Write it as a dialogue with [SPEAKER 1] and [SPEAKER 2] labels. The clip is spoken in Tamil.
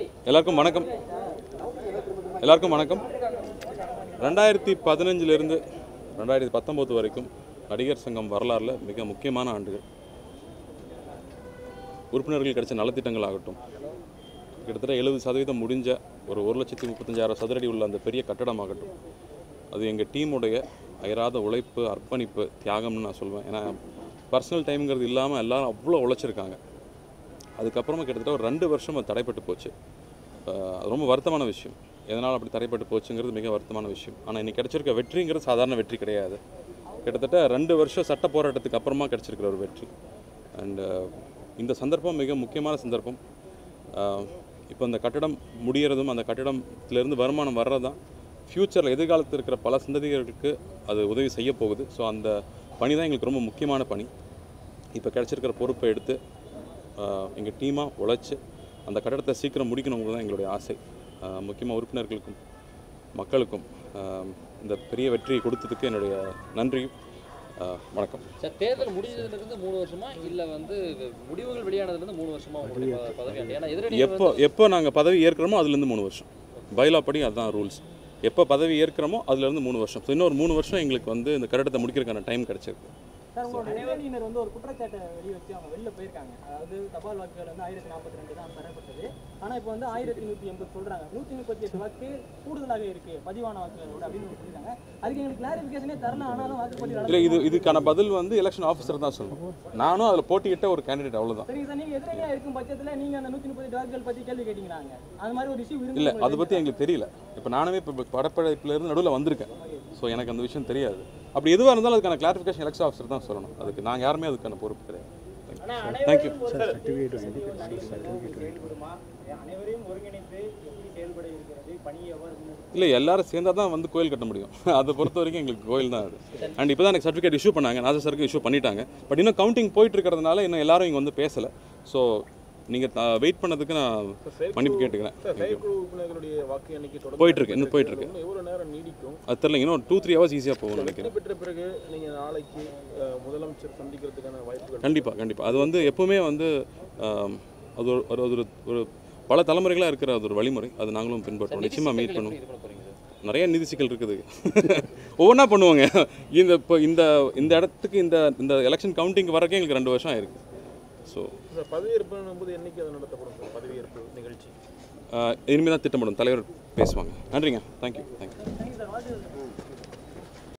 [SPEAKER 1] எல்லாருக்கும் வணக்கம் எல்லாருக்கும் வணக்கம் ரெண்டாயிரத்தி பதினஞ்சிலிருந்து ரெண்டாயிரத்தி பத்தொம்போது வரைக்கும் நடிகர் சங்கம் வரலாறில் மிக முக்கியமான ஆண்டுகள் உறுப்பினர்கள் கிடைச்ச நலத்திட்டங்கள் ஆகட்டும் கிட்டத்தட்ட எழுபது சதவீதம் முடிஞ்ச ஒரு ஒரு லட்சத்தி முப்பத்தஞ்சாயிரம் சதுரடி உள்ள அந்த பெரிய கட்டடமாகட்டும் அது எங்கள் டீமுடைய அயராத உழைப்பு அர்ப்பணிப்பு தியாகம்னு நான் சொல்லுவேன் ஏன்னா பர்சனல் டைம்ங்கிறது இல்லாமல் எல்லாரும் அவ்வளோ உழைச்சிருக்காங்க அதுக்கப்புறமா கிட்டத்தட்ட ஒரு ரெண்டு வருஷம் அது தடைப்பட்டு போச்சு அஹ் அது ரொம்ப வருத்தமான விஷயம் எதனால் அப்படி தடைப்பட்டு போச்சுங்கிறது மிக வருத்தமான விஷயம் ஆனால் இன்னைக்கு கிடைச்சிருக்க வெற்றிங்கிறது சாதாரண வெற்றி கிடையாது கிட்டத்தட்ட ரெண்டு வருஷம் சட்ட போராட்டத்துக்கு அப்புறமா கிடைச்சிருக்கிற ஒரு வெற்றி அண்டு இந்த சந்தர்ப்பம் மிக முக்கியமான சந்தர்ப்பம் இப்போ இந்த கட்டடம் முடியறதும் அந்த கட்டடத்திலேருந்து வருமானம் வர்றதும் ஃப்யூச்சரில் எதிர்காலத்தில் இருக்கிற பல சந்ததிகளுக்கு அது உதவி செய்ய போகுது ஸோ அந்த பணி தான் எங்களுக்கு ரொம்ப முக்கியமான பணி இப்போ கிடைச்சிருக்கிற பொறுப்பை எடுத்து எங்கள் டீமாக உழைச்சி அந்த கட்டடத்தை சீக்கிரம் முடிக்கணுங்கிறது தான் எங்களுடைய ஆசை முக்கியமாக உறுப்பினர்களுக்கும் மக்களுக்கும் ஆஹ் இந்த பெரிய வெற்றியை கொடுத்ததுக்கு என்னுடைய நன்றியும் ஆஹ் வணக்கம்
[SPEAKER 2] சார் தேர்தல் முடிஞ்சதுல இருந்து மூணு வருஷமா இல்ல வந்து முடிவுகள் வெளியானதுல இருந்து மூணு வருஷமா உங்களுடைய ப- பதவி ஆண்டு ஏன்னா எதிரணி
[SPEAKER 1] எப்போ எப்போ நாங்கள் பதவி ஏற்கிறோமோ அதுலேருந்து மூணு வருஷம் பைலா படி அதுதான் ரூல்ஸ் எப்போ பதவி ஏற்கிறோமோ அதுலேருந்து மூணு வருஷம் ஸோ இன்னொரு மூணு வருஷம் எங்களுக்கு வந்து இந்த கட்டடத்தை முடிக்கிறதுக்கான டைம் கிடச்சிருக்கு
[SPEAKER 3] சார் உங்களோட எதிரணியினர் வந்து ஒரு குற்றச்சாட்டை வெளிய வச்சு அவங்க வெளில போயிருக்காங்க அதாவது தபால் வாக்குகள் வந்து ஆயிரத்தி நாற்பத்தி ரெண்டு தான் பெறப்பட்டது ஆனா இப்போ வந்து ஆயிரத்தி நூற்றி எண்பது சொல்றாங்க நூற்றி முப்பத்தி எட்டு வாக்கு கூடுதலாக இருக்கு பதிவான வாக்குகளோட அப்படின்னு சொல்லியிருக்காங்க அதுக்கு எங்களுக்கு கிளாரிஃபிகேஷனே தரல ஆனாலும் வாக்குப்பதிவு
[SPEAKER 1] இல்லை இது இதுக்கான பதில் வந்து எலெக்ஷன் ஆஃபீஸர் தான் சொல்லணும் நானும் அதில் போட்டியிட்ட ஒரு கேண்டிடேட் அவ்வளோதான்
[SPEAKER 3] சரிங்க சார் நீங்க எதிரணியா இருக்கும் பட்சத்துல நீங்க அந்த நூற்றி முப்பத்தி எட்டு வாக்குகள் பத்தி கேள்வி கேட்டீங்களாங்க அது மாதிரி ஒரு இஷ்யூ
[SPEAKER 1] இல்லை
[SPEAKER 3] இருந்து
[SPEAKER 1] அதை பற்றி எங்களுக்கு தெரியல இப்போ நானுமே இப்போ படப்படைப்புலேருந்து நடுவில் வந்திருக்கேன் ஸோ எனக்கு அந்த விஷயம் தெரியாது அப்படி எதுவாக இருந்தாலும் அதுக்கான கிளாரிஃபிகேஷன் எலெக்ஷன் ஆஃபீஸர் தான் சொல்லணும் அதுக்கு நாங்கள் யாருமே அதுக்கான பொறுப்பு கிடையாது தேங்க்யூ
[SPEAKER 3] செயல்படுமா அனைவரையும் ஒருங்கிணைத்து எப்படி செயல்பட இருக்கிறது பணி எவ்வாறு
[SPEAKER 1] இல்லை எல்லாரும் சேர்ந்தா தான் வந்து கோயில் கட்ட முடியும் அதை பொறுத்த வரைக்கும் எங்களுக்கு கோயில் தான் அது அண்ட் இப்போ தான் எனக்கு சர்டிஃபிகேட் இஷ்யூ பண்ணாங்க நாசர் சருக்கு இஷ்யூ பண்ணிட்டாங்க பட் இன்னும் கவுண்டிங் போயிட்டு இருக்கிறதுனால இன்னும் எல்லாரும் இங்கே வந்து பேசலை ஸோ நீங்கள் வெயிட் பண்ணதுக்கு நான் மன்னிப்பு கேட்டுக்கிறேன்
[SPEAKER 4] சார் செயற்குழு உறுப்பினர்களுடைய வாக்கு எண்ணிக்கை தொடர்ந்து
[SPEAKER 1] போயிட்டு இருக்கு, இன்னும் போயிட்டு இருக்கு.
[SPEAKER 4] இன்னும் எவ்வளவு நேரம் நீடிக்கும்
[SPEAKER 1] அது தெரியல இன்னும் டூ த்ரீ ஹவர்ஸ் ஈஸியாக போகும்னு நினைக்கிறேன்
[SPEAKER 4] வெற்றி பெற்ற பிறகு நீங்க நாளைக்கு அஹ், முதலமைச்சர் சந்திக்கிறதுக்கான வாய்ப்புகள்
[SPEAKER 1] கண்டிப்பாக கண்டிப்பாக அது வந்து எப்போவுமே வந்து ஆம், அது ஒரு ஒரு- ஒரு ஒரு பல தலைமுறைகளாக இருக்கிற அது ஒரு வழிமுறை அது நாங்களும் பின்பற்றுவோம் நிச்சயமாக மீட் பண்ணுவோம்
[SPEAKER 2] இது பண்ண போறீங்க சார்
[SPEAKER 1] நிறைய நிதி சிக்கல் இருக்குது ஒவ்வொன்றா பண்ணுவோங்க இந்த இப்போ இந்த இந்த இடத்துக்கு இந்த இந்த எலெக்ஷன் கவுண்டிங் வரக்கே எங்களுக்கு ரெண்டு வருஷம் ஆயிருக்கு ஸோ
[SPEAKER 4] சார் பதவியேற்பு போது என்னைக்கு அது நடத்தப்படும் சார் பதவியேற்பு நிகழ்ச்சி
[SPEAKER 1] இனிமேல் தான் திட்டமிடும் தலைவர் பேசுவாங்க நன்றிங்க தேங்க்யூ தேங்க்யூ
[SPEAKER 3] தேங்க்யூ சார் வாழ்த்துக்கள் சார்